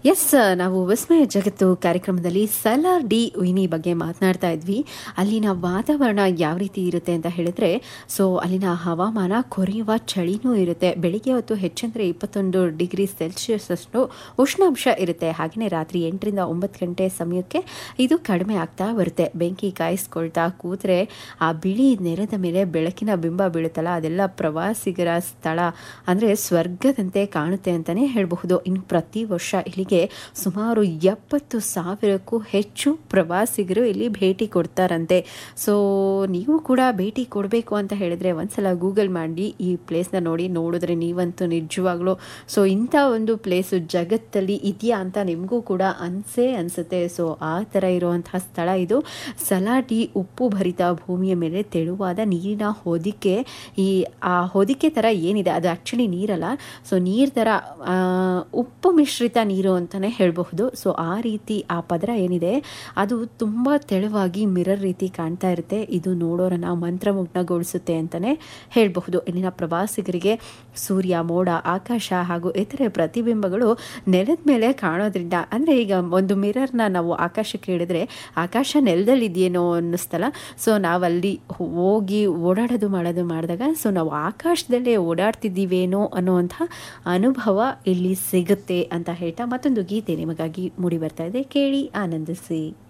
S ನಾವು ವಿಸ್ಮಯ ಜಗತ್ತು ಕಾರ್ಯಕ್ರಮದಲ್ಲಿ ಸಲಾರ್ ಡಿ ಉಯಿನಿ ಬಗ್ಗೆ ಮಾತನಾಡ್ತಾ ಇದ್ವಿ ಅಲ್ಲಿನ ವಾತಾವರಣ ಯಾವ ರೀತಿ ಇರುತ್ತೆ ಅಂತ ಹೇಳಿದ್ರೆ ಸೊ ಅಲ್ಲಿನ ಹವಾಮಾನ ಕೊರೆಯುವ ಚಳಿನೂ ಇರುತ್ತೆ ಬೆಳಿಗ್ಗೆ ಹೊತ್ತು ಹೆಚ್ಚಂದರೆ ಇಪ್ಪತ್ತೊಂದು ಡಿಗ್ರಿ ಸೆಲ್ಸಿಯಸ್ ಅಷ್ಟು ಉಷ್ಣಾಂಶ ಇರುತ್ತೆ ಹಾಗೆಯೇ ರಾತ್ರಿ ಎಂಟರಿಂದ ಒಂಬತ್ತು ಗಂಟೆ ಸಮಯಕ್ಕೆ ಇದು ಕಡಿಮೆ ಆಗ್ತಾ ಬರುತ್ತೆ ಬೆಂಕಿ ಕಾಯಿಸ್ಕೊಳ್ತಾ ಕೂತ್ರೆ ಆ ಬಿಳಿ ನೆಲದ ಮೇಲೆ ಬೆಳಕಿನ ಬಿಂಬ ಬೀಳುತ್ತಲ್ಲ ಅದೆಲ್ಲ ಪ್ರವಾಸಿಗರ ಸ್ಥಳ ಅಂದರೆ ಸ್ವರ್ಗದಂತೆ ಕಾಣುತ್ತೆ ಅಂತಲೇ ಹೇಳಬಹುದು ಇನ್ನು ಪ್ರತಿ ವರ್ಷ ಇಲ್ಲಿಗೆ ಸುಮಾರು ಎಪ್ಪತ್ತು ಸಾವಿರಕ್ಕೂ ಹೆಚ್ಚು ಪ್ರವಾಸಿಗರು ಇಲ್ಲಿ ಭೇಟಿ ಕೊಡ್ತಾರಂತೆ ಸೊ ನೀವು ಕೂಡ ಭೇಟಿ ಕೊಡಬೇಕು ಅಂತ ಹೇಳಿದ್ರೆ ಒಂದ್ಸಲ ಗೂಗಲ್ ಮಾಡಿ ಈ ಪ್ಲೇಸ್ನ ನೋಡಿ ನೋಡಿದ್ರೆ ನೀವಂತೂ ನಿಜವಾಗ್ಲೂ ಸೊ ಇಂಥ ಒಂದು ಪ್ಲೇಸು ಜಗತ್ತಲ್ಲಿ ಇದೆಯಾ ಅಂತ ನಿಮಗೂ ಕೂಡ ಅನ್ಸೇ ಅನಿಸುತ್ತೆ ಸೊ ಆ ಥರ ಇರುವಂತಹ ಸ್ಥಳ ಇದು ಸಲಾಟಿ ಉಪ್ಪು ಭರಿತ ಭೂಮಿಯ ಮೇಲೆ ತೆಳುವಾದ ನೀರಿನ ಹೊದಿಕೆ ಈ ಆ ಹೊದಿಕೆ ಥರ ಏನಿದೆ ಅದು ಆ್ಯಕ್ಚುಲಿ ನೀರಲ್ಲ ಸೊ ನೀರು ಥರ ಆ, ಉಪ್ಪು ಮಿಶ್ರಿತ ನೀರು ಅಂತಲೇ ಹೇಳಬಹುದು ಸೊ ಆ ರೀತಿ ಆ ಪದರ ಏನಿದೆ ಅದು ತುಂಬ ತೆಳುವಾಗಿ ಮಿರರ್ ರೀತಿ ಕಾಣ್ತಾ ಇರುತ್ತೆ ಇದು ನೋಡೋರನ್ನ ಮಂತ್ರಮುಗ್ನಗೊಳಿಸುತ್ತೆ ಅಂತಲೇ ಹೇಳಬಹುದು ಇಲ್ಲಿನ ಪ್ರವಾಸಿಗರಿಗೆ ಸೂರ್ಯ ಮೋಡ ಆಕಾಶ ಹಾಗೂ ಇತರೆ ಪ್ರತಿಬಿಂಬಗಳು ನೆಲದ ಮೇಲೆ ಕಾಣೋದ್ರಿಂದ ಅಂದರೆ ಈಗ ಒಂದು ಮಿರರ್ನ ನಾವು ಆಕಾಶಕ್ಕೆ ಹಿಡಿದ್ರೆ ಆಕಾಶ ನೆಲದಲ್ಲಿದೆಯೇನೋ ಅನ್ನಿಸ್ತಲ್ಲ ಸೊ ನಾವಲ್ಲಿ ಹೋಗಿ ಓಡಾಡೋದು ಮಾಡೋದು ಮಾಡಿದಾಗ ಸೊ ನಾವು ಆಕಾಶದಲ್ಲೇ ಓಡಾಡ್ತಿದ್ದೀವೇನೋ ಅನ್ನುವಂಥ ಅನುಭವ ಇಲ್ಲಿ ಸಿಗುತ್ತೆ ಅಂತ ಹೇಳ್ತಾ ಮತ್ತೊಂದು ಗೀತೆ ನಿಮಗಾಗಿ ಮೂಡಿ ಬರ್ತಾ ಇದೆ ಕೇಳಿ ಆನಂದಿಸಿ